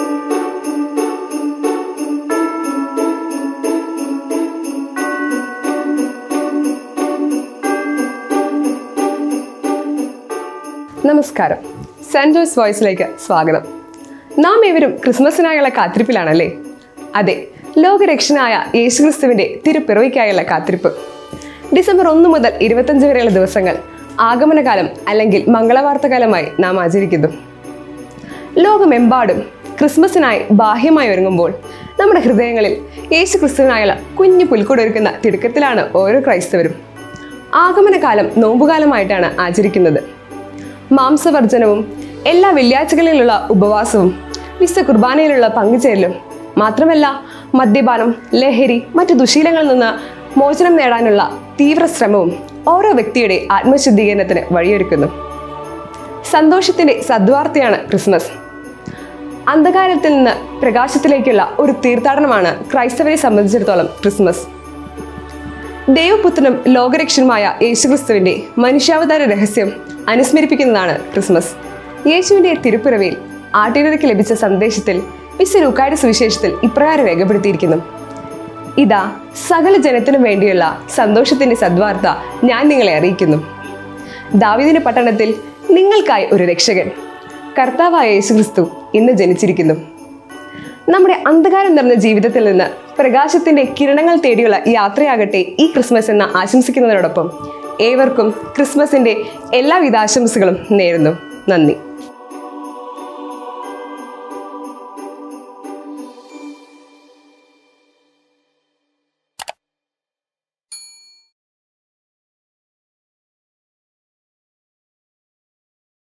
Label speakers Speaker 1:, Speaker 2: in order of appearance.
Speaker 1: നമസ്കാരം സെന്റ് ജോയ്സ് വോയിസിലേക്ക് സ്വാഗതം നാം ഏവരും ക്രിസ്മസിനായുള്ള കാത്തിരിപ്പിലാണല്ലേ അതെ ലോകരക്ഷനായ യേശുക്രിസ്തുവിന്റെ തിരുപ്പിറവിക്കായുള്ള കാത്തിരിപ്പ് ഡിസംബർ ഒന്ന് മുതൽ ഇരുപത്തഞ്ച് വരെയുള്ള ദിവസങ്ങൾ ആഗമനകാലം അല്ലെങ്കിൽ മംഗളവാർത്തകാലമായി നാം ആചരിക്കുന്നു ലോകമെമ്പാടും ക്രിസ്മസിനായി ബാഹ്യമായി ഒരുങ്ങുമ്പോൾ നമ്മുടെ ഹൃദയങ്ങളിൽ യേശു ക്രിസ്തുവിനായുള്ള കുഞ്ഞു പുൽക്കൂടൊരുക്കുന്ന തിടുക്കത്തിലാണ് ഓരോ ക്രൈസ്തവരും ആഗമനകാലം നോമ്പുകാലമായിട്ടാണ് ആചരിക്കുന്നത് മാംസവർജനവും എല്ലാ വെള്ളിയാഴ്ചകളിലുള്ള ഉപവാസവും വിശുദ്ധ കുർബാനയിലുള്ള പങ്കുചേരലും മാത്രമല്ല മദ്യപാനം ലഹരി മറ്റു ദുശീലങ്ങളിൽ നിന്ന് മോചനം നേടാനുള്ള തീവ്ര ശ്രമവും ഓരോ വ്യക്തിയുടെ ആത്മശുദ്ധീകരണത്തിന് വഴിയൊരുക്കുന്നു സന്തോഷത്തിന്റെ സദ്വാർത്തയാണ് ക്രിസ്മസ് അന്ധകാരത്തിൽ നിന്ന് പ്രകാശത്തിലേക്കുള്ള ഒരു തീർത്ഥാടനമാണ് ക്രൈസ്തവരെ സംബന്ധിച്ചിടത്തോളം ക്രിസ്മസ് ദൈവപുത്രനും ലോകരക്ഷനുമായ യേശുക്രിസ്തുവിന്റെ മനുഷ്യാവതാര രഹസ്യം അനുസ്മരിപ്പിക്കുന്നതാണ് ക്രിസ്മസ് യേശുവിന്റെ തിരുപ്പിറവിയിൽ ആട്ടിനർക്ക് ലഭിച്ച സന്ദേശത്തിൽ വിശു ലൂക്കായുടെ സുവിശേഷത്തിൽ ഇപ്രകാരം രേഖപ്പെടുത്തിയിരിക്കുന്നു ഇതാ സകല ജനത്തിനും വേണ്ടിയുള്ള സന്തോഷത്തിന്റെ സദ്വാർത്ത ഞാൻ നിങ്ങളെ അറിയിക്കുന്നു ദാവിദിന്റെ പട്ടണത്തിൽ നിങ്ങൾക്കായി ഒരു രക്ഷകൻ കർത്താവായ യേശുക്രിസ്തു ഇന്ന് ജനിച്ചിരിക്കുന്നു നമ്മുടെ അന്ധകാരം നിറഞ്ഞ ജീവിതത്തിൽ നിന്ന് പ്രകാശത്തിന്റെ കിരണങ്ങൾ തേടിയുള്ള യാത്രയാകട്ടെ ഈ ക്രിസ്മസ് എന്ന് ആശംസിക്കുന്നതിനോടൊപ്പം ഏവർക്കും ക്രിസ്മസിന്റെ എല്ലാവിധ ആശംസകളും നേരുന്നു നന്ദി